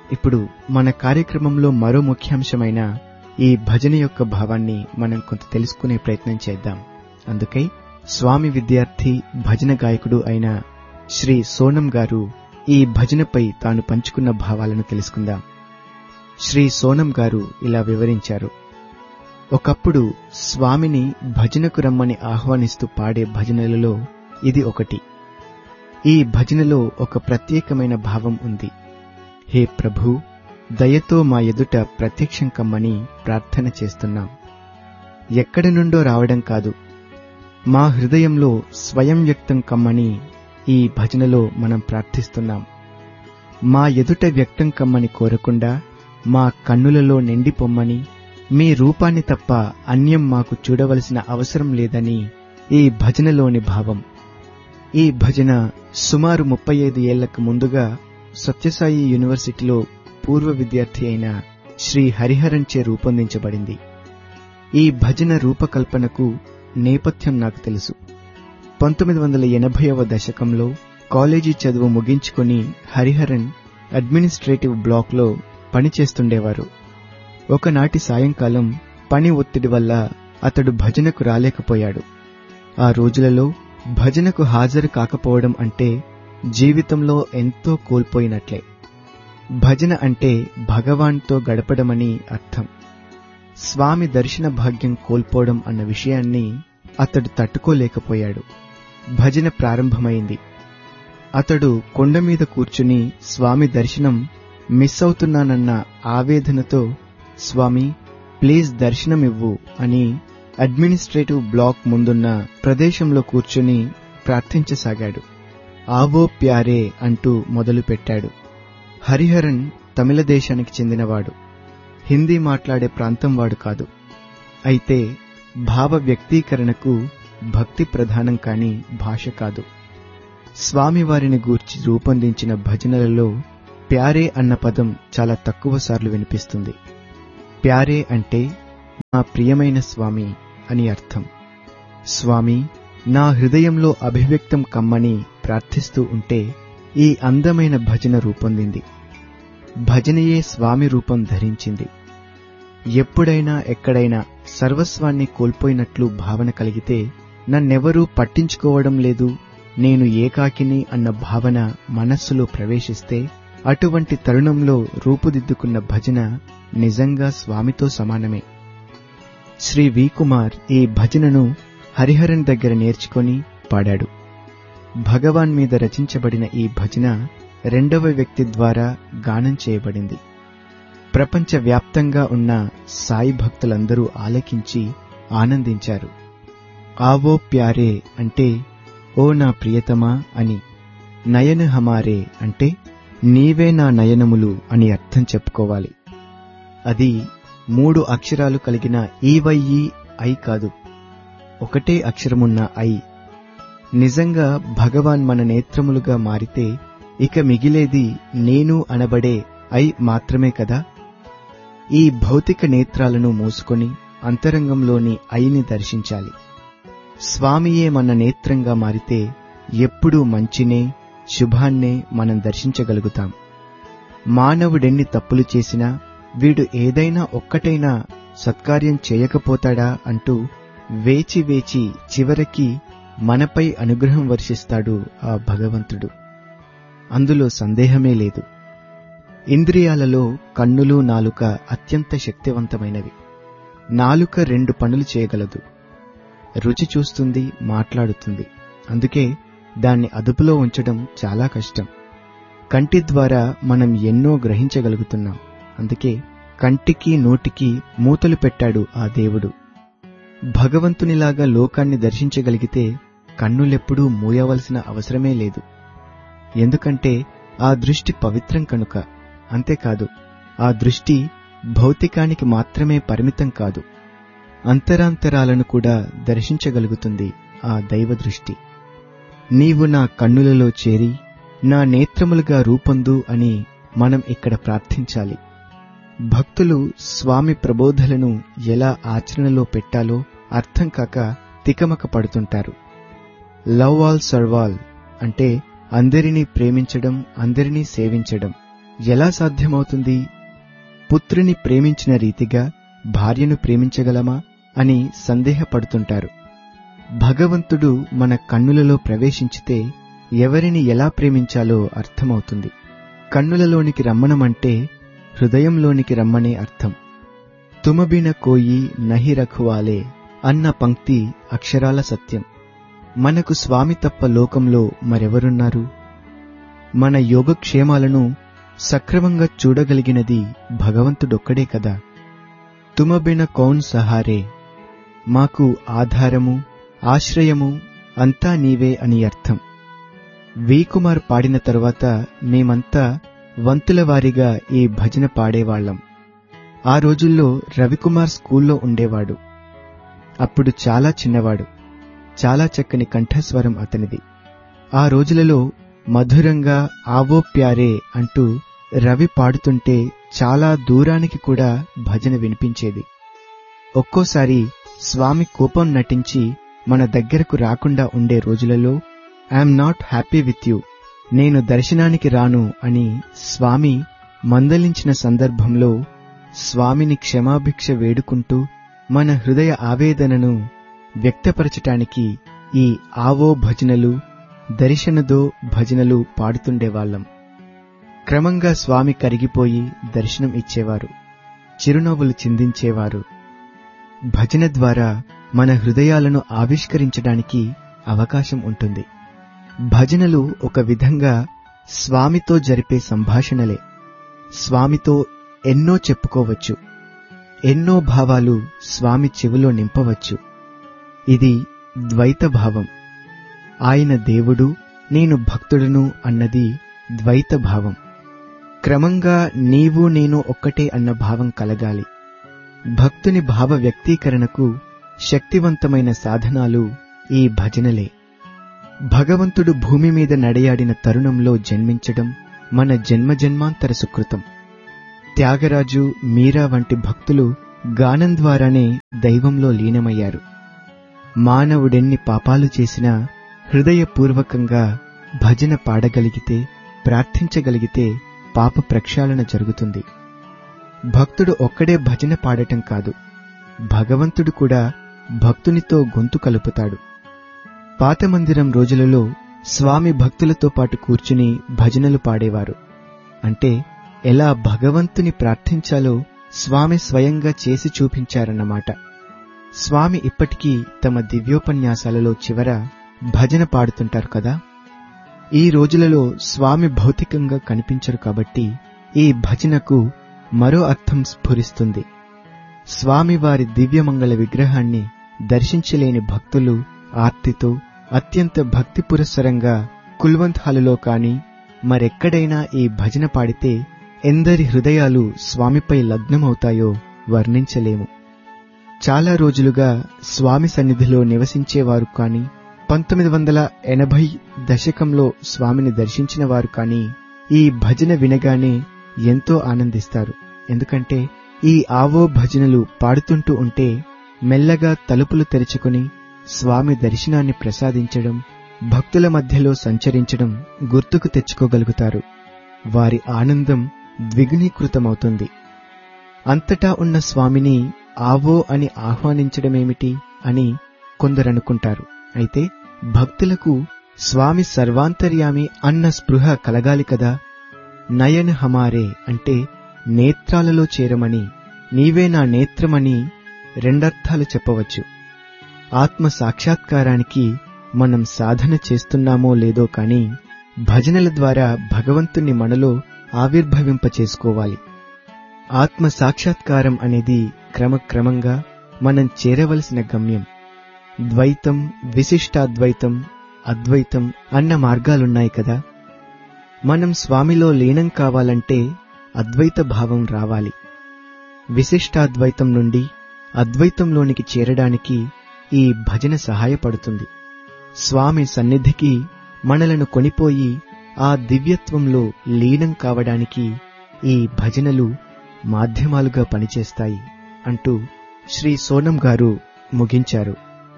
ఇప్పుడు మన కార్యక్రమంలో మరో ముఖ్యాంశమైన ఈ భజన యొక్క భావాన్ని మనం కొంత తెలుసుకునే ప్రయత్నం చేద్దాం అందుకై స్వామి విద్యార్థి భజన గాయకుడు అయిన శ్రీ సోనం గారు ఈ భజనపై తాను పంచుకున్న భావాలను తెలుసుకుందాం శ్రీ సోనం గారు ఇలా వివరించారు ఒకప్పుడు స్వామిని భజనకు రమ్మని ఆహ్వానిస్తూ పాడే భజనలలో ఇది ఒకటి ఈ భజనలో ఒక ప్రత్యేకమైన భావం ఉంది హే ప్రభు దయతో మా ఎదుట ప్రత్యక్షం కమ్మని ప్రార్థన చేస్తున్నాం ఎక్కడి నుండో రావడం కాదు మా హృదయంలో స్వయం వ్యక్తం కమ్మని ఈ భజనలో మనం ప్రార్థిస్తున్నాం మా ఎదుట వ్యక్తం కమ్మని కోరకుండా మా కన్నులలో నిండిపొమ్మని మీ రూపాన్ని తప్ప అన్యం మాకు చూడవలసిన అవసరం లేదని ఈ భజనలోని భావం ఈ భజన సుమారు ముప్పై ఐదు ఏళ్లకు ముందుగా సత్యసాయి యూనివర్సిటీలో పూర్వ విద్యార్థి అయిన శ్రీ హరిహరన్ చే రూపొందించబడింది ఈ భజన రూపకల్పనకు నేపథ్యం నాకు తెలుసు పంతొమ్మిది వందల ఎనభైవ దశకంలో కాలేజీ చదువు ముగించుకొని హరిహరన్ అడ్మినిస్ట్రేటివ్ బ్లాక్లో పనిచేస్తుండేవారు ఒకనాటి సాయంకాలం పని ఒత్తిడి వల్ల అతడు భజనకు రాలేకపోయాడు ఆ రోజులలో భజనకు హాజరు కాకపోవడం అంటే జీవితంలో ఎంతో కోల్పోయినట్లే భజన అంటే భగవాన్తో గడపడమని అర్థం స్వామి దర్శన భాగ్యం కోల్పోవడం అన్న విషయాన్ని అతడు తట్టుకోలేకపోయాడు భజన ప్రారంభమైంది అతడు కొండ మీద కూర్చుని స్వామి దర్శనం మిస్ అవుతున్నానన్న ఆవేదనతో స్వామి ప్లీజ్ దర్శనమివ్వు అని అడ్మినిస్ట్రేటివ్ బ్లాక్ ముందున్న ప్రదేశంలో కూర్చుని ప్రార్థించసాగాడు ఆవో ప్యారే అంటూ మొదలుపెట్టాడు హరిహరన్ తమిళ దేశానికి చెందినవాడు హిందీ మాట్లాడే ప్రాంతం వాడు కాదు అయితే భావ వ్యక్తీకరణకు భక్తి ప్రధానం కాని భాష కాదు స్వామివారిని గూర్చి రూపొందించిన భజనలలో ప్యారే అన్న పదం చాలా తక్కువ సార్లు వినిపిస్తుంది ప్యారే అంటే నా ప్రియమైన స్వామి అని అర్థం స్వామి నా హృదయంలో అభివ్యక్తం కమ్మని ప్రార్థిస్తూ ఉంటే ఈ అందమైన భజన రూపొందింది భజనయే స్వామి రూపం ధరించింది ఎప్పుడైనా ఎక్కడైనా సర్వస్వాన్ని కోల్పోయినట్లు భావన కలిగితే నన్నెవరూ పట్టించుకోవడం లేదు నేను ఏకాకిని అన్న భావన మనస్సులో ప్రవేశిస్తే అటువంటి తరుణంలో రూపుదిద్దుకున్న భజన నిజంగా స్వామితో సమానమే శ్రీ వి కుమార్ ఈ భజనను హరిహరన్ దగ్గర నేర్చుకొని పాడాడు భగవాన్ మీద రచించబడిన ఈ భజన రెండవ వ్యక్తి ద్వారా గానం చేయబడింది ప్రపంచ వ్యాప్తంగా ఉన్న సాయి భక్తులందరూ ఆలకించి ఆనందించారు ఆవో ప్యారే అంటే ఓ నా ప్రియతమా అని నయన హమారే అంటే నీవే నా నయనములు అని అర్థం చెప్పుకోవాలి అది మూడు అక్షరాలు కలిగిన ఈవైఈ ఐ కాదు ఒకటే అక్షరమున్న ఐ నిజంగా భగవాన్ మన నేత్రములుగా మారితే ఇక మిగిలేది నేను అనబడే ఐ మాత్రమే కదా ఈ భౌతిక నేత్రాలను మూసుకొని అంతరంగంలోని ఐని దర్శించాలి స్వామియే మన నేత్రంగా మారితే ఎప్పుడూ మంచినే శుభాన్నే మనం దర్శించగలుగుతాం మానవుడెన్ని తప్పులు చేసినా వీడు ఏదైనా ఒక్కటైనా సత్కార్యం చేయకపోతాడా అంటూ వేచి వేచి చివరికి మనపై అనుగ్రహం వర్షిస్తాడు ఆ భగవంతుడు అందులో సందేహమే లేదు ఇంద్రియాలలో కన్నులు నాలుక అత్యంత శక్తివంతమైనవి నాలుక రెండు పనులు చేయగలదు రుచి చూస్తుంది మాట్లాడుతుంది అందుకే దాన్ని అదుపులో ఉంచడం చాలా కష్టం కంటి ద్వారా మనం ఎన్నో గ్రహించగలుగుతున్నాం అందుకే కంటికి నోటికి మూతలు పెట్టాడు ఆ దేవుడు భగవంతునిలాగా లోకాన్ని దర్శించగలిగితే కన్నులెప్పుడూ మూయవలసిన అవసరమే లేదు ఎందుకంటే ఆ దృష్టి పవిత్రం కనుక అంతేకాదు ఆ దృష్టి భౌతికానికి మాత్రమే పరిమితం కాదు అంతరాంతరాలను కూడా దర్శించగలుగుతుంది ఆ దైవ దృష్టి నీవు నా కన్నులలో చేరి నా నేత్రములుగా రూపొందు అని మనం ఇక్కడ ప్రార్థించాలి భక్తులు స్వామి ప్రబోధలను ఎలా ఆచరణలో పెట్టాలో అర్థం కాక తికమక పడుతుంటారు లవ్ ఆల్ సర్వాల్ అంటే అందరినీ ప్రేమించడం అందరినీ సేవించడం ఎలా సాధ్యమవుతుంది పుత్రుని ప్రేమించిన రీతిగా భార్యను ప్రేమించగలమా అని సందేహపడుతుంటారు భగవంతుడు మన కన్నులలో ప్రవేశించితే ఎవరిని ఎలా ప్రేమించాలో అర్థమవుతుంది కన్నులలోనికి రమ్మనమంటే హృదయంలోనికి రమ్మనే అర్థం తుమబిన కోయి నహి రఖువాలే అన్న పంక్తి అక్షరాల సత్యం మనకు స్వామి తప్ప లోకంలో మరెవరున్నారు మన యోగక్షేమాలను సక్రమంగా చూడగలిగినది భగవంతుడొక్కడే కదా తుమబిన కౌన్ సహారే మాకు ఆధారము ఆశ్రయము అంతా నీవే అని అర్థం వీకుమార్ పాడిన తరువాత మేమంతా వంతుల వారీగా ఈ భజన పాడేవాళ్లం ఆ రోజుల్లో రవికుమార్ స్కూల్లో ఉండేవాడు అప్పుడు చాలా చిన్నవాడు చాలా చక్కని కంఠస్వరం అతనిది ఆ రోజులలో మధురంగా ఆవో ప్యారే అంటూ రవి పాడుతుంటే చాలా దూరానికి కూడా భజన వినిపించేది ఒక్కోసారి స్వామి కోపం నటించి మన దగ్గరకు రాకుండా ఉండే రోజులలో I'm not happy with you నేను దర్శనానికి రాను అని స్వామి మందలించిన సందర్భంలో స్వామిని క్షమాభిక్ష వేడుకుంటూ మన హృదయ ఆవేదనను వ్యక్తపరచటానికి ఈ ఆవో భజనలు దర్శనదో భజనలు పాడుతుండేవాళ్లం క్రమంగా స్వామి కరిగిపోయి దర్శనం ఇచ్చేవారు చిరునవ్వులు చిందించేవారు భజన ద్వారా మన హృదయాలను ఆవిష్కరించడానికి అవకాశం ఉంటుంది భజనలు ఒక విధంగా స్వామితో జరిపే సంభాషణలే స్వామితో ఎన్నో చెప్పుకోవచ్చు ఎన్నో భావాలు స్వామి చెవిలో నింపవచ్చు ఇది ద్వైత భావం ఆయన దేవుడు నేను భక్తుడను అన్నది ద్వైత భావం క్రమంగా నీవు నేను ఒక్కటే అన్న భావం కలగాలి భక్తుని భావ వ్యక్తీకరణకు శక్తివంతమైన సాధనాలు ఈ భజనలే భగవంతుడు భూమి మీద నడయాడిన తరుణంలో జన్మించడం మన జన్మజన్మాంతర సుకృతం త్యాగరాజు మీరా వంటి భక్తులు గానం ద్వారానే దైవంలో లీనమయ్యారు మానవుడెన్ని పాపాలు చేసినా హృదయపూర్వకంగా భజన పాడగలిగితే ప్రార్థించగలిగితే పాప ప్రక్షాళన జరుగుతుంది భక్తుడు ఒక్కడే భజన పాడటం కాదు భగవంతుడు కూడా భక్తునితో గొంతు కలుపుతాడు పాత మందిరం రోజులలో స్వామి భక్తులతో పాటు కూర్చుని భజనలు పాడేవారు అంటే ఎలా భగవంతుని ప్రార్థించాలో స్వామి స్వయంగా చేసి చూపించారన్నమాట స్వామి ఇప్పటికీ తమ దివ్యోపన్యాసాలలో చివర భజన పాడుతుంటారు కదా ఈ రోజులలో స్వామి భౌతికంగా కనిపించరు కాబట్టి ఈ భజనకు మరో అర్థం స్ఫురిస్తుంది స్వామివారి దివ్యమంగళ విగ్రహాన్ని దర్శించలేని భక్తులు ఆర్తితో అత్యంత భక్తి పురస్సరంగా కుల్వంత్ హాలులో కాని మరెక్కడైనా ఈ భజన పాడితే ఎందరి హృదయాలు స్వామిపై లగ్నమవుతాయో వర్ణించలేము చాలా రోజులుగా స్వామి సన్నిధిలో నివసించేవారు కాని పంతొమ్మిది వందల ఎనభై దశకంలో స్వామిని దర్శించిన వారు కాని ఈ భజన వినగానే ఎంతో ఆనందిస్తారు ఎందుకంటే ఈ ఆవో భజనలు పాడుతుంటూ ఉంటే మెల్లగా తలుపులు తెరుచుకుని స్వామి దర్శనాన్ని ప్రసాదించడం భక్తుల మధ్యలో సంచరించడం గుర్తుకు తెచ్చుకోగలుగుతారు వారి ఆనందం ద్విగుణీకృతమవుతుంది అంతటా ఉన్న స్వామిని ఆవో అని ఆహ్వానించడమేమిటి అని కొందరనుకుంటారు అయితే భక్తులకు స్వామి సర్వాంతర్యామి అన్న స్పృహ కలగాలి కదా నయన్ హమారే అంటే నేత్రాలలో చేరమని నీవే నా నేత్రమని రెండర్థాలు చెప్పవచ్చు ఆత్మ సాక్షాత్కారానికి మనం సాధన చేస్తున్నామో లేదో కాని భజనల ద్వారా భగవంతుణ్ణి మనలో ఆవిర్భవింప చేసుకోవాలి ఆత్మ సాక్షాత్కారం అనేది క్రమక్రమంగా మనం చేరవలసిన గమ్యం ద్వైతం విశిష్టాద్వైతం అద్వైతం అన్న మార్గాలున్నాయి కదా మనం స్వామిలో లీనం కావాలంటే అద్వైత భావం రావాలి విశిష్టాద్వైతం నుండి అద్వైతంలోనికి చేరడానికి ఈ భజన సహాయపడుతుంది స్వామి సన్నిధికి మనలను కొనిపోయి ఆ దివ్యత్వంలో లీనం కావడానికి ఈ భజనలు మాధ్యమాలుగా పనిచేస్తాయి అంటూ శ్రీ సోనం గారు ముగించారు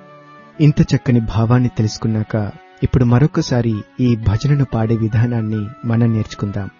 ఇంత చక్కని భావాన్ని తెలుసుకున్నాక ఇప్పుడు మరొకసారి ఈ భజనను పాడే విధానాన్ని మనం నేర్చుకుందాం